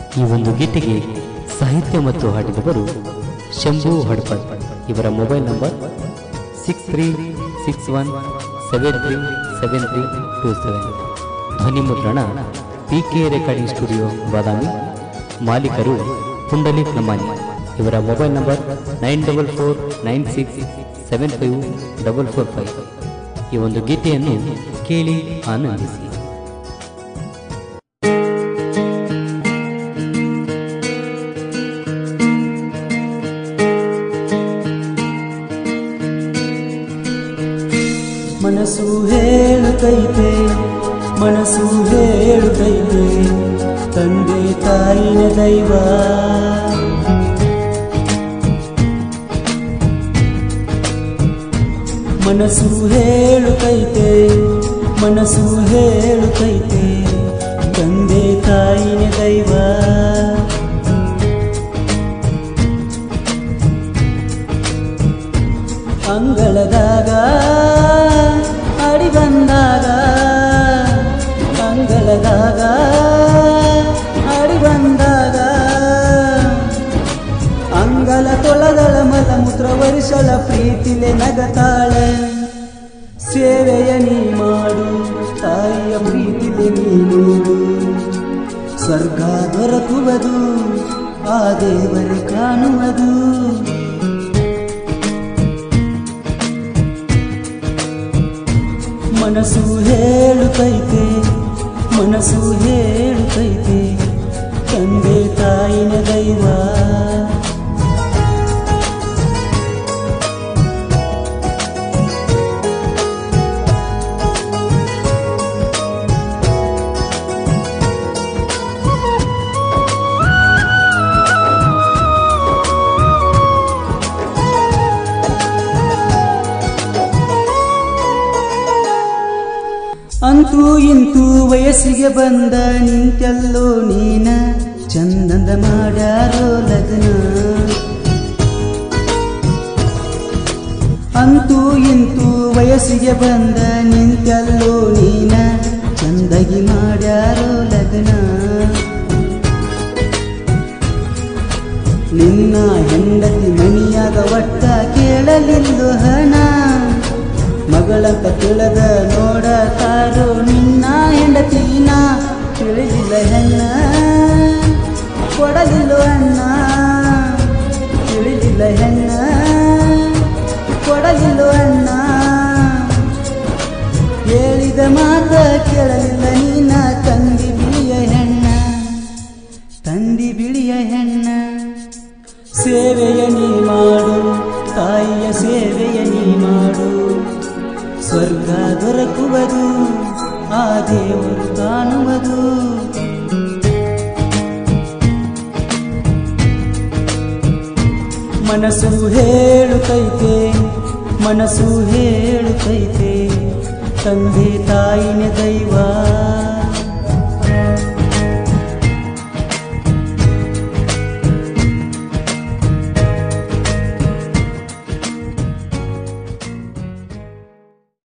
ಈ ಒಂದು ಗೀತೆಗೆ ಸಾಹಿತ್ಯ ಮತ್ತು ಹಾಡಿದವರು ಶಂಭು ಹಡ್ಪದ್ ಇವರ mobile number six three six one seven three seven three two seven ಧ್ವನಿ ಮುದ್ರಣ P K recording studio Badami ಮಾಲೀಕರು ಪುಂಡಲಿಕ್ ಲಮಾನಿ ಇವರ mobile number nine double four nine six seven five double four five ಈ ಒಂದು ಗೀತೆಯನ್ನು ಕೇಳಿ ಆನಂದಿಸಿ ಮನಸ್ಸು ಹೇಳುತ್ತೈತೆ ಮನಸ್ಸು ಹೇಳುತ್ತೈತೆ ತಂದೆ ತಾಯಿನ ದೈವ ಮನಸ್ಸು ಹೇಳುತ್ತೈತೆ ಮನಸ್ಸು ಹೇಳುತ್ತೈತೆ ತಂದೆ ತಾಯಿನ ದೈವ ಅಂಗಳದಾಗ ಅಡಿ ಬಂದಾಗ ಅಂಗಳದಾಗ ಅಡಿ ಬಂದಾಗ ಅಂಗಲ ತೊಳದಳ ಮಲ ಮೂತ್ರ ವರ್ಷಳ ಪ್ರೀತಿಲೆ ನಗತಾಳೆ ಸೇವೆಯ ನೀ ಮಾಡು ತಾಯಿಯ ಪ್ರೀತಿಲೆ ನೀನು ಸ್ವರ್ಗ ದೊರಕುವುದು ಆ ದೇವರೇ ಕಾಣುವುದು ಮನಸ್ಸು ಹೇಳುತ್ತೈತೆ ಮನಸ್ಸು ಹೇಳುತ್ತೈತೆ ತಂದೆ ತಾಯಿನ ದೈವ ಅಂತೂ ಇಂತೂ ವಯಸ್ಸಿಗೆ ಬಂದ ನಿಂತೆಲ್ಲೋ ನೀನ ಚಂದಂದ ಮಾಡ್ಯಾರೋ ಲಗ್ನ ಅಂತೂ ಇಂತೂ ವಯಸ್ಸಿಗೆ ಬಂದ ನಿಂತೆಲ್ಲೋ ನೀನ ಚಂದಗಿ ಮಾಡ್ಯಾರೋ ಲಗ್ನ ನಿನ್ನ ಹೆಂಡತಿ ಮನಿಯಾಗ ಒಟ್ಟ ಕೇಳಲಿಲ್ಲು ಹಣ ಮಗಳಂತ ತಿಳಿದ ನೋಡತಾರೋ ನಿನ್ನ ಹೆಂಡತಿನ ತಿಳಿದಿಲ್ಲ ಹೆಣ್ಣ ಕೊಡಲಿಲ್ಲ ಅಣ್ಣ ತಿಳಿದಿಲ್ಲ ಹೆಣ್ಣ ಕೊಡಲಿಲ್ಲ ಅಣ್ಣ ಹೇಳಿದ ಮಾತ ಕೇಳಲಿಲ್ಲ ನೀನ ತಂದಿ ಬಿಳಿಯ ಹೆಣ್ಣ ತಂದಿ ಬಿಳಿಯ ಹೆಣ್ಣ ಸೇವೆಯ ನೀ ಮಾಡು ತಾಯಿಯ ಸೇವೆಯ ನೀ ಮಾಡು ಸ್ವರ್ಗ ದೊರಕುವುದು ಆ ದೇವರು ಕಾಣುವುದು ಮನಸ್ಸು ಹೇಳುತ್ತೈತೆ ಮನಸ್ಸು ಹೇಳುತ್ತೈತೆ ತಂದೆ ತಾಯಿನ ದೈವ